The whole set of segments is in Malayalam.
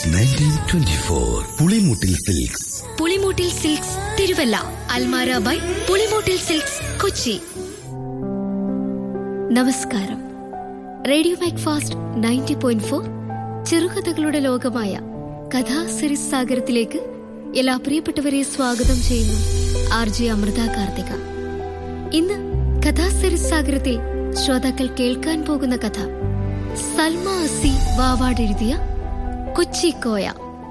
since nineteen twenty four Pulimoottil silks Pulimoottil silks Thiruvalla Almara by Pulimoottil silks Kochi നമസ്കാരം radio Macfast ninety point four ചെറുകഥകളുടെ ലോകമായ കഥാസിരിസ് സാഗരത്തിലേക്ക് എല്ലാ പ്രിയപ്പെട്ടവരെ സ്വാഗതം ചെയ്യുന്നു ആർ ജെ അമൃത കാർത്തിക ഇന്ന് കഥാസിരിസ് സാഗരത്തിൽ ശ്രോതാക്കൾ കേൾക്കാൻ പോകുന്ന കഥ സൽമ അസി വാവാട് എഴുതിയ കൊച്ചി കോയ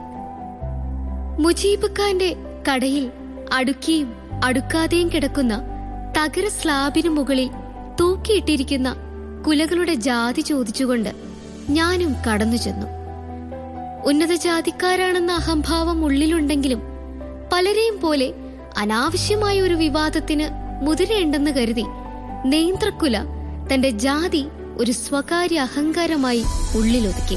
മുജീബ് ഖാന്റെ കടയിൽ അടുക്കിയും അടുക്കാതെയും കിടക്കുന്ന തകര സ്ലാബിനു മുകളിൽ തൂക്കിയിട്ടിരിക്കുന്ന കുലകളുടെ ജാതി ചോദിച്ചുകൊണ്ട് ഞാനും കടന്നു ചെന്നു ഉന്നത ജാതിക്കാരാണെന്ന അഹംഭാവം ഉള്ളിലുണ്ടെങ്കിലും പലരെയും പോലെ അനാവശ്യമായ ഒരു വിവാദത്തിന് മുതിരേണ്ടെന്ന് കരുതി നേന്ത്രക്കുല തന്റെ ജാതി ഒരു സ്വകാര്യ അഹങ്കാരമായി ഉള്ളിലൊതുക്കി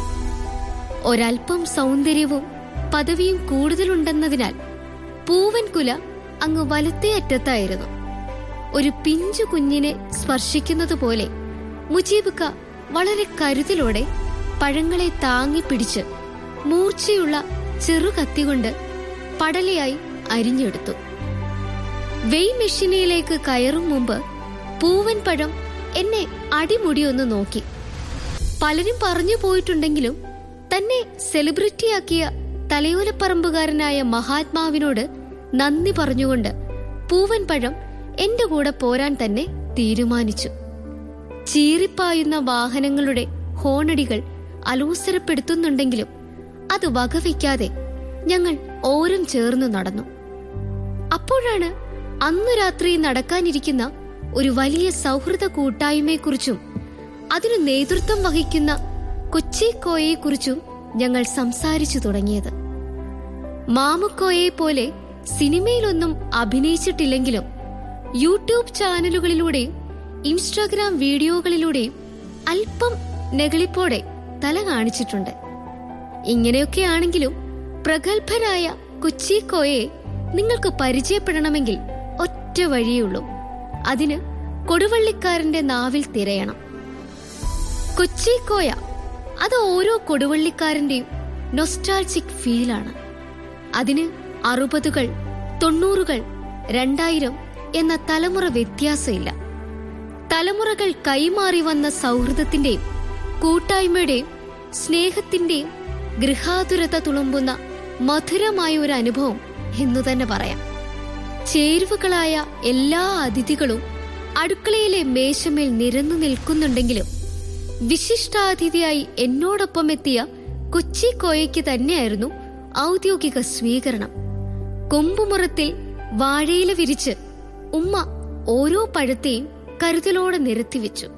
ഒരൽപ്പം സൗന്ദര്യവും പദവിയും കൂടുതലുണ്ടെന്നതിനാൽ പൂവൻ കുല അങ്ങ് വലത്തേ അറ്റത്തായിരുന്നു ഒരു പിഞ്ചു കുഞ്ഞിനെ സ്പർശിക്കുന്നത് പോലെ മുജീബുക്ക വളരെ കരുതലോടെ പഴങ്ങളെ താങ്ങിപ്പിടിച്ച് മൂർച്ചയുള്ള ചെറുകത്തികൊണ്ട് പടലയായി അരിഞ്ഞെടുത്തു വെയ് മെഷീനിലേക്ക് കയറും മുമ്പ് പൂവൻ പഴം എന്നെ അടിമുടിയൊന്ന് നോക്കി പലരും പറഞ്ഞു പോയിട്ടുണ്ടെങ്കിലും തന്നെ സെലിബ്രിറ്റിയാക്കിയ തലയോലപ്പറമ്പുകാരനായ മഹാത്മാവിനോട് നന്ദി പറഞ്ഞുകൊണ്ട് പൂവൻ പഴം എന്റെ കൂടെ പോരാൻ തന്നെ തീരുമാനിച്ചു ചീറിപ്പായുന്ന വാഹനങ്ങളുടെ ഹോണടികൾ അലോസരപ്പെടുത്തുന്നുണ്ടെങ്കിലും അത് വകവയ്ക്കാതെ ഞങ്ങൾ ഓരം ചേർന്ന് നടന്നു അപ്പോഴാണ് അന്നു രാത്രി നടക്കാനിരിക്കുന്ന ഒരു വലിയ സൗഹൃദ കൂട്ടായ്മയെക്കുറിച്ചും അതിനു നേതൃത്വം വഹിക്കുന്ന കൊച്ചി കോയെക്കുറിച്ചും ഞങ്ങൾ സംസാരിച്ചു തുടങ്ങിയത് മാമുക്കോയെ പോലെ സിനിമയിലൊന്നും അഭിനയിച്ചിട്ടില്ലെങ്കിലും യൂട്യൂബ് ചാനലുകളിലൂടെയും ഇൻസ്റ്റാഗ്രാം വീഡിയോകളിലൂടെയും അല്പം നെകളിപ്പോടെ തല കാണിച്ചിട്ടുണ്ട് ഇങ്ങനെയൊക്കെയാണെങ്കിലും പ്രഗത്ഭനായ കൊച്ചി കോയെ നിങ്ങൾക്ക് പരിചയപ്പെടണമെങ്കിൽ ഒറ്റ വഴിയുള്ളൂ അതിന് കൊടുവള്ളിക്കാരന്റെ നാവിൽ തിരയണം കൊച്ചി കോയ അത് ഓരോ കൊടുവള്ളിക്കാരന്റെയും നൊസ്റ്റാൾജിക് ഫീലാണ് അതിന് അറുപതുകൾ തൊണ്ണൂറുകൾ രണ്ടായിരം എന്ന തലമുറ വ്യത്യാസമില്ല തലമുറകൾ കൈമാറി വന്ന സൗഹൃദത്തിന്റെയും കൂട്ടായ്മയുടെയും സ്നേഹത്തിന്റെയും ഗൃഹാതുരത തുളുമ്പുന്ന മധുരമായ ഒരു അനുഭവം എന്നു തന്നെ പറയാം ചേരുവകളായ എല്ലാ അതിഥികളും അടുക്കളയിലെ മേശമേൽ നിരന്നു നിൽക്കുന്നുണ്ടെങ്കിലും വിശിഷ്ടാതിഥിയായി എന്നോടൊപ്പം എത്തിയ കൊച്ചി കോയയ്ക്ക് തന്നെയായിരുന്നു ഔദ്യോഗിക സ്വീകരണം കൊമ്പുമുറത്തിൽ വാഴയില വിരിച്ച് ഉമ്മ ഓരോ പഴത്തെയും കരുതലോടെ നിരത്തിവെച്ചു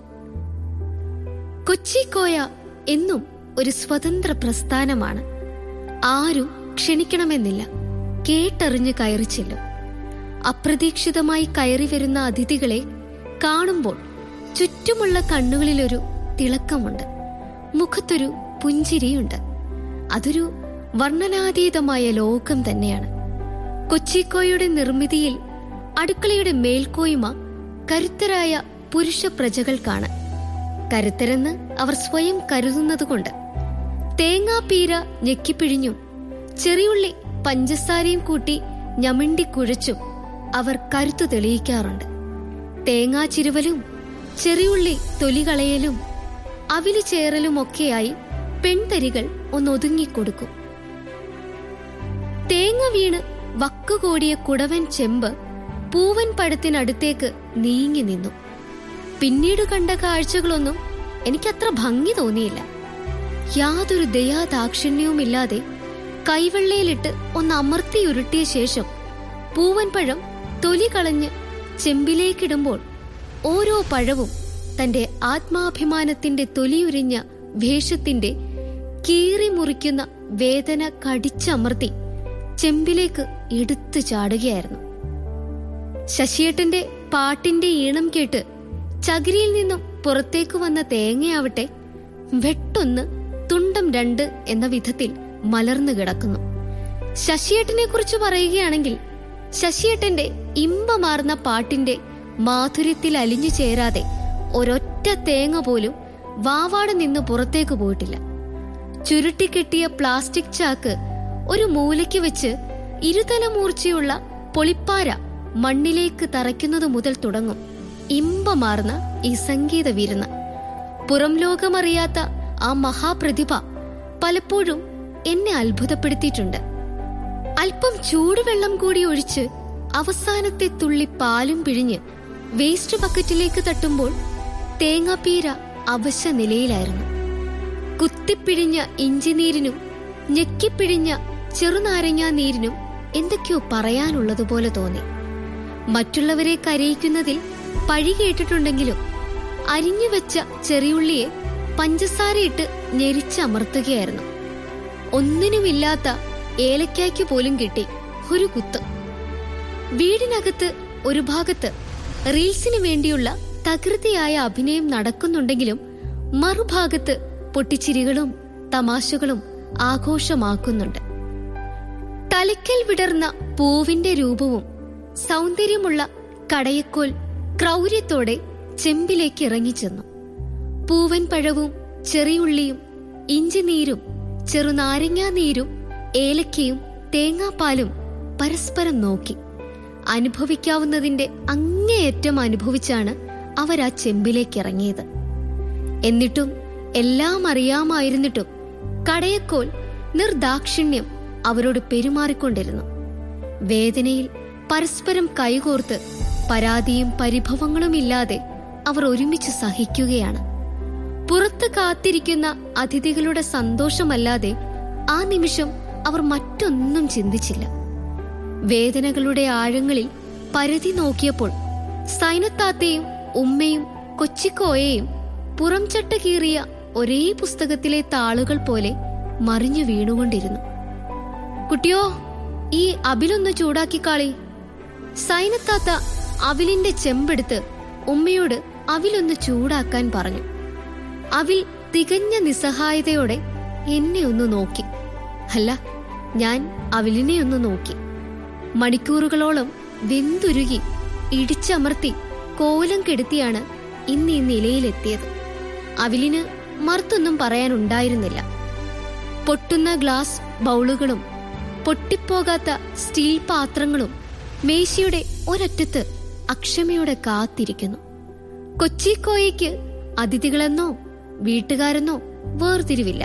കൊച്ചി കോയ എന്നും ഒരു സ്വതന്ത്ര പ്രസ്ഥാനമാണ് ആരും ക്ഷണിക്കണമെന്നില്ല കേട്ടറിഞ്ഞ് കയറി ചെല്ലും അപ്രതീക്ഷിതമായി കയറി വരുന്ന അതിഥികളെ കാണുമ്പോൾ ചുറ്റുമുള്ള കണ്ണുകളിലൊരു തിളക്കമുണ്ട് മുഖത്തൊരു പുഞ്ചിരിയുണ്ട് അതൊരു വർണ്ണനാതീതമായ ലോകം തന്നെയാണ് കൊച്ചിക്കോയുടെ നിർമ്മിതിയിൽ അടുക്കളയുടെ മേൽക്കോയ്മ കരുത്തരായ പുരുഷ പ്രജകൾക്കാണ് കരുത്തരെന്ന് അവർ സ്വയം കരുതുന്നതുകൊണ്ട് തേങ്ങാപ്പീര ഞെക്കിപ്പിഴിഞ്ഞും ചെറിയുള്ളി പഞ്ചസാരയും കൂട്ടി ഞമിണ്ടി കുഴച്ചും അവർ കരുത്തു തെളിയിക്കാറുണ്ട് തേങ്ങാ ചിരുവലും ചെറിയുള്ളി തൊലികളയലും അവിലി ചേറലുമൊക്കെയായി പെൺതരികൾ ഒന്നൊതുങ്ങിക്കൊടുക്കും തേങ്ങ വീണ് വക്കുകൂടിയ കുടവൻ ചെമ്പ് പൂവൻ പഴത്തിനടുത്തേക്ക് നീങ്ങി നിന്നു പിന്നീട് കണ്ട കാഴ്ചകളൊന്നും എനിക്കത്ര ഭംഗി തോന്നിയില്ല യാതൊരു ദയാദാക്ഷിണ്യവുമില്ലാതെ കൈവെള്ളയിലിട്ട് ഒന്ന് അമർത്തി ഉരുട്ടിയ ശേഷം പൂവൻ പഴം തൊലി കളഞ്ഞ് ചെമ്പിലേക്കിടുമ്പോൾ ഓരോ പഴവും തന്റെ ആത്മാഭിമാനത്തിന്റെ തൊലിയുരിഞ്ഞ വേഷത്തിന്റെ കീറി മുറിക്കുന്ന വേദന കടിച്ചമർത്തി ചെമ്പിലേക്ക് എടുത്തു ചാടുകയായിരുന്നു ശശിയേട്ടന്റെ പാട്ടിന്റെ ഈണം കേട്ട് ചകിരിയിൽ നിന്നും പുറത്തേക്ക് വന്ന തേങ്ങയാവട്ടെ വെട്ടൊന്ന് തുണ്ടം രണ്ട് എന്ന വിധത്തിൽ മലർന്നു കിടക്കുന്നു ശശിയേട്ടനെ കുറിച്ച് പറയുകയാണെങ്കിൽ ശശിയേട്ടന്റെ ഇമ്പമാർന്ന പാട്ടിന്റെ മാധുര്യത്തിൽ അലിഞ്ഞു ചേരാതെ ഒരൊറ്റ തേങ്ങ പോലും വാവാട് നിന്ന് പുറത്തേക്ക് പോയിട്ടില്ല ചുരുട്ടിക്കെട്ടിയ പ്ലാസ്റ്റിക് ചാക്ക് ഒരു മൂലയ്ക്ക് വെച്ച് ഇരുതല മൂർച്ചയുള്ള പൊളിപ്പാര മണ്ണിലേക്ക് തറയ്ക്കുന്നത് മുതൽ തുടങ്ങും ഇമ്പമാർന്ന ഈ സംഗീത വിരുന്ന് പുറം ലോകമറിയാത്ത ആ മഹാപ്രതിഭ പലപ്പോഴും എന്നെ അത്ഭുതപ്പെടുത്തിയിട്ടുണ്ട് അല്പം ചൂടുവെള്ളം കൂടി ഒഴിച്ച് അവസാനത്തെ തുള്ളി പാലും പിഴിഞ്ഞ് വേസ്റ്റ് ബക്കറ്റിലേക്ക് തട്ടുമ്പോൾ തേങ്ങാപ്പീര അവശ നിലയിലായിരുന്നു കുത്തിപ്പിഴിഞ്ഞ ഇഞ്ചിനീരിനും ഞെക്കിപ്പിഴിഞ്ഞ ചെറുനാരങ്ങാ നീരിനും എന്തൊക്കെയോ പറയാനുള്ളതുപോലെ തോന്നി മറ്റുള്ളവരെ കരയിക്കുന്നതിൽ പഴി കേട്ടിട്ടുണ്ടെങ്കിലും അരിഞ്ഞുവെച്ച ചെറിയുള്ളിയെ പഞ്ചസാരയിട്ട് ഞെരിച്ചമർത്തുകയായിരുന്നു ഒന്നിനുമില്ലാത്ത ഏലക്കായ്ക്ക് പോലും കിട്ടി ഒരു കുത്ത് വീടിനകത്ത് ഒരു ഭാഗത്ത് റീൽസിന് വേണ്ടിയുള്ള തകൃതിയായ അഭിനയം നടക്കുന്നുണ്ടെങ്കിലും മറുഭാഗത്ത് പൊട്ടിച്ചിരികളും തമാശകളും ആഘോഷമാക്കുന്നുണ്ട് തലയ്ക്കൽ വിടർന്ന പൂവിന്റെ രൂപവും സൗന്ദര്യമുള്ള കടയക്കോൽ ക്രൗര്യത്തോടെ ചെമ്പിലേക്ക് ഇറങ്ങിച്ചെന്നു പൂവൻ പഴവും ചെറിയുള്ളിയും ഇഞ്ചിനീരും ചെറുനാരങ്ങാ നീരും ഏലക്കയും തേങ്ങാപ്പാലും പരസ്പരം നോക്കി അനുഭവിക്കാവുന്നതിന്റെ അങ്ങേയറ്റം അനുഭവിച്ചാണ് അവർ ആ ചെമ്പിലേക്ക് ഇറങ്ങിയത് എന്നിട്ടും എല്ലാം അറിയാമായിരുന്നിട്ടും കടയക്കോൽ നിർദാക്ഷിണ്യം അവരോട് പെരുമാറിക്കൊണ്ടിരുന്നു വേദനയിൽ പരസ്പരം കൈകോർത്ത് പരാതിയും പരിഭവങ്ങളുമില്ലാതെ അവർ ഒരുമിച്ച് സഹിക്കുകയാണ് പുറത്ത് കാത്തിരിക്കുന്ന അതിഥികളുടെ സന്തോഷമല്ലാതെ ആ നിമിഷം അവർ മറ്റൊന്നും ചിന്തിച്ചില്ല വേദനകളുടെ ആഴങ്ങളിൽ പരതി നോക്കിയപ്പോൾ സൈനത്താത്തയും ഉമ്മയും കൊച്ചിക്കോയയും പുറംചട്ട കീറിയ ഒരേ പുസ്തകത്തിലെ താളുകൾ പോലെ മറിഞ്ഞു വീണുകൊണ്ടിരുന്നു കുട്ടിയോ ഈ അബിലൊന്ന് ചൂടാക്കിക്കാളി സൈനത്താത്ത അവിലിന്റെ ചെമ്പെടുത്ത് ഉമ്മയോട് അവിലൊന്ന് ചൂടാക്കാൻ പറഞ്ഞു അവിൽ തികഞ്ഞ നിസ്സഹായതയോടെ എന്നെ ഒന്ന് നോക്കി അല്ല ഞാൻ അവിലിനെ ഒന്ന് നോക്കി മണിക്കൂറുകളോളം വെന്തുരുകി ഇടിച്ചമർത്തി കോലം കെടുത്തിയാണ് ഇന്ന് ഈ നിലയിലെത്തിയത് അവിലിന് മറുത്തൊന്നും പറയാനുണ്ടായിരുന്നില്ല പൊട്ടുന്ന ഗ്ലാസ് ബൗളുകളും പൊട്ടിപ്പോകാത്ത സ്റ്റീൽ പാത്രങ്ങളും മേശയുടെ ഒരറ്റത്ത് അക്ഷമയോടെ കാത്തിരിക്കുന്നു കൊച്ചിക്കോയയ്ക്ക് അതിഥികളെന്നോ വീട്ടുകാരെന്നോ വേർതിരിവില്ല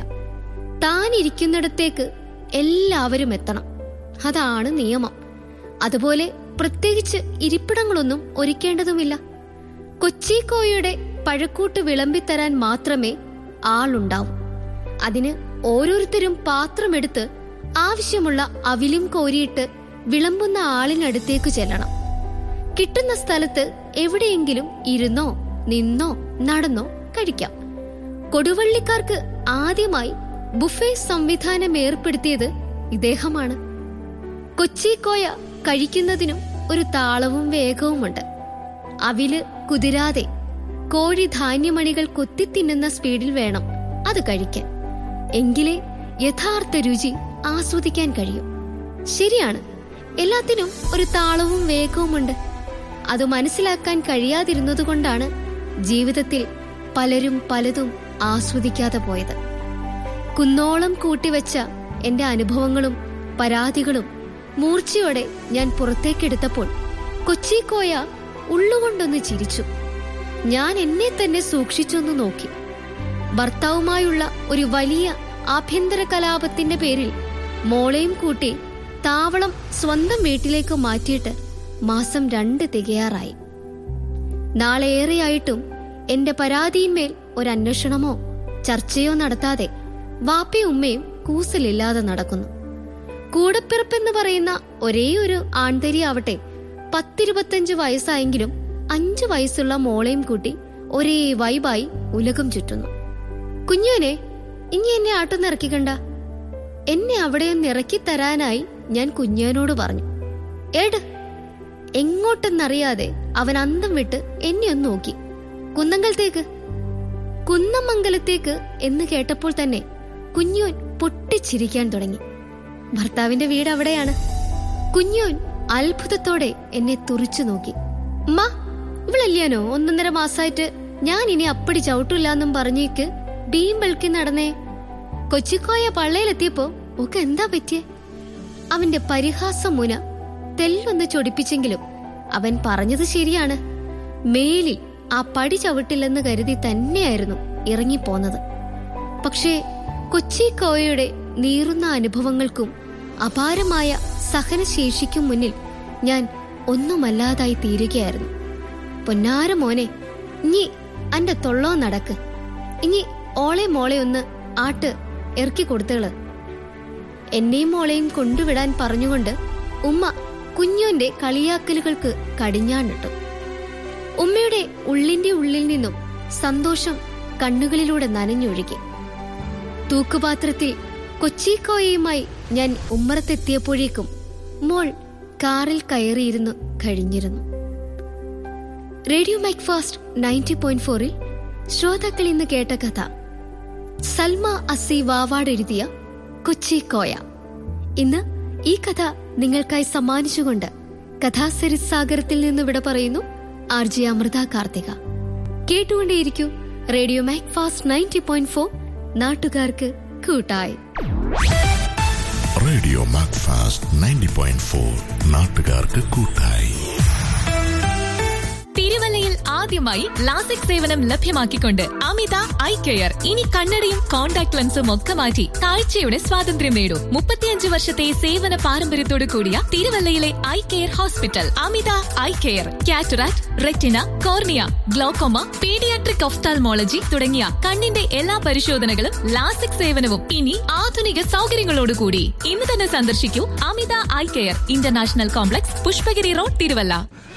താൻ ഇരിക്കുന്നിടത്തേക്ക് എല്ലാവരും എത്തണം അതാണ് നിയമം അതുപോലെ പ്രത്യേകിച്ച് ഇരിപ്പിടങ്ങളൊന്നും ഒരുക്കേണ്ടതുമില്ല കൊച്ചിക്കോയയുടെ പഴക്കൂട്ട് വിളമ്പിത്തരാൻ മാത്രമേ ആളുണ്ടാവൂ അതിന് ഓരോരുത്തരും പാത്രമെടുത്ത് ആവശ്യമുള്ള അവിലും കോരിയിട്ട് വിളമ്പുന്ന ആളിനടുത്തേക്ക് ചെല്ലണം കിട്ടുന്ന സ്ഥലത്ത് എവിടെയെങ്കിലും ഇരുന്നോ നിന്നോ നടന്നോ കഴിക്കാം കൊടുവള്ളിക്കാർക്ക് ആദ്യമായി ബുഫേ സംവിധാനം ഏർപ്പെടുത്തിയത് ഇദ്ദേഹമാണ് കൊച്ചിക്കോയ കഴിക്കുന്നതിനും ഒരു താളവും വേഗവുമുണ്ട് അവില് കുതിരാതെ കോഴി ധാന്യമണികൾ കൊത്തിത്തിന്നുന്ന സ്പീഡിൽ വേണം അത് കഴിക്കാൻ എങ്കിലേ യഥാർത്ഥ രുചി ആസ്വദിക്കാൻ കഴിയും ശരിയാണ് എല്ലാത്തിനും ഒരു താളവും വേഗവുമുണ്ട് അത് മനസ്സിലാക്കാൻ കഴിയാതിരുന്നതുകൊണ്ടാണ് ജീവിതത്തിൽ പലരും പലതും ആസ്വദിക്കാതെ പോയത് കുന്നോളം കൂട്ടിവെച്ച എന്റെ അനുഭവങ്ങളും പരാതികളും മൂർച്ചയോടെ ഞാൻ പുറത്തേക്കെടുത്തപ്പോൾ കൊച്ചിക്കോയ ഉള്ളുകൊണ്ടൊന്ന് ചിരിച്ചു ഞാൻ എന്നെ തന്നെ സൂക്ഷിച്ചൊന്ന് നോക്കി ഭർത്താവുമായുള്ള ഒരു വലിയ ആഭ്യന്തര കലാപത്തിന്റെ പേരിൽ മോളെയും കൂട്ടി താവളം സ്വന്തം വീട്ടിലേക്ക് മാറ്റിയിട്ട് മാസം രണ്ട് തികയാറായി നാളേറെയായിട്ടും എന്റെ പരാതിയിന്മേൽ ഒരു അന്വേഷണമോ ചർച്ചയോ നടത്താതെ വാപ്പയും ഉമ്മയും കൂസലില്ലാതെ നടക്കുന്നു കൂടപ്പിറപ്പെന്ന് പറയുന്ന ഒരേ ഒരു ആൺതരി ആവട്ടെ പത്തിരുപത്തഞ്ച് വയസ്സായെങ്കിലും അഞ്ചു വയസ്സുള്ള മോളെയും കൂട്ടി ഒരേ വൈബായി ഉലകം ചുറ്റുന്നു കുഞ്ഞോനെ ഇനി എന്നെ ആട്ടൊന്ന് ഇറക്കിക്കണ്ട എന്നെ അവിടെയൊന്ന് ഇറക്കി തരാനായി ഞാൻ കുഞ്ഞോനോട് പറഞ്ഞു ഏട് എങ്ങോട്ടെന്നറിയാതെ അവൻ അന്തം വിട്ട് എന്നെ ഒന്ന് നോക്കി കുന്നങ്കലത്തേക്ക് കുന്നമംഗലത്തേക്ക് എന്ന് കേട്ടപ്പോൾ തന്നെ കുഞ്ഞോൻ പൊട്ടിച്ചിരിക്കാൻ തുടങ്ങി ഭർത്താവിന്റെ വീട് അവിടെയാണ് കുഞ്ഞോൻ അത്ഭുതത്തോടെ എന്നെ തുറിച്ചു നോക്കി ഉമ്മ ഇവളല്യാനോ ഒന്നൊന്നര മാസായിട്ട് ഞാൻ ഇനി അപ്പടി ചവിട്ടില്ലാന്നും പറഞ്ഞേക്ക് ബീം വെളുക്കി നടന്നേ കൊച്ചിക്കോയ പള്ളയിലെത്തിയപ്പോ ഒക്കെ എന്താ പറ്റിയേ അവന്റെ പരിഹാസ മുന തെല്ലൊന്ന് ചൊടിപ്പിച്ചെങ്കിലും അവൻ പറഞ്ഞത് ശരിയാണ് മേലിൽ ആ പടി ചവിട്ടില്ലെന്ന് കരുതി തന്നെയായിരുന്നു ഇറങ്ങിപ്പോന്നത് പക്ഷേ കൊച്ചി കോയയുടെ നീറുന്ന അനുഭവങ്ങൾക്കും അപാരമായ സഹനശേഷിക്കും മുന്നിൽ ഞാൻ ഒന്നുമല്ലാതായി തീരുകയായിരുന്നു പൊന്നാര മോനെ ഇനി അന്റെ തൊള്ളോ നടക്ക് ഇനി ഓളെ മോളെ ഒന്ന് ആട്ട് ഇറക്കി കൊടുത്തുകള് എന്നെയും മോളെയും കൊണ്ടുവിടാൻ പറഞ്ഞുകൊണ്ട് ഉമ്മ കുഞ്ഞോന്റെ കളിയാക്കലുകൾക്ക് കടിഞ്ഞാണിട്ടു ഉമ്മയുടെ ഉള്ളിന്റെ ഉള്ളിൽ നിന്നും സന്തോഷം കണ്ണുകളിലൂടെ നനഞ്ഞൊഴുകി തൂക്കുപാത്രത്തിൽ കൊച്ചിക്കോയയുമായി ഞാൻ ഉമ്മറത്തെത്തിയപ്പോഴേക്കും മോൾ കാറിൽ കയറിയിരുന്നു കഴിഞ്ഞിരുന്നു radio Macfast ninety point ഫോറിൽ ശ്രോതാക്കൾ ഇന്ന് കേട്ട കഥ സൽമ അസി വാവാട് എഴുതിയ കൊച്ചി കോയ ഇന്ന് ഈ കഥ നിങ്ങൾക്കായി സമ്മാനിച്ചുകൊണ്ട് കഥാസരിത് സാഗരത്തിൽ നിന്ന് വിട പറയുന്നു ആർ ജെ അമൃത കാർത്തിക കേട്ടുകൊണ്ടേയിരിക്കൂ radio Macfast ninety point four നാട്ടുകാർക്ക് കൂട്ടായി radio Macfast ninety point four നാട്ടുകാർക്ക് കൂട്ടായി തിരുവല്ലയിൽ ആദ്യമായി ലാസിക് സേവനം ലഭ്യമാക്കിക്കൊണ്ട് അമിത ഐ കെയർ ഇനി കണ്ണടയും കോൺടാക്ട് ലെൻസും ഒക്കെ മാറ്റി കാഴ്ചയുടെ സ്വാതന്ത്ര്യം നേടൂ മുപ്പത്തിയഞ്ച് വർഷത്തെ സേവന പാരമ്പര്യത്തോടു കൂടിയ തിരുവല്ലയിലെ eye care hospital Amitha eye care cataract retina cornea glaucoma paediatric ophthalmology തുടങ്ങിയ കണ്ണിന്റെ എല്ലാ പരിശോധനകളും ലാസിക് സേവനവും ഇനി ആധുനിക സൗകര്യങ്ങളോടുകൂടി ഇന്ന് തന്നെ സന്ദർശിക്കൂ Amitha eye care international complex Pushpagiri road Thiruvalla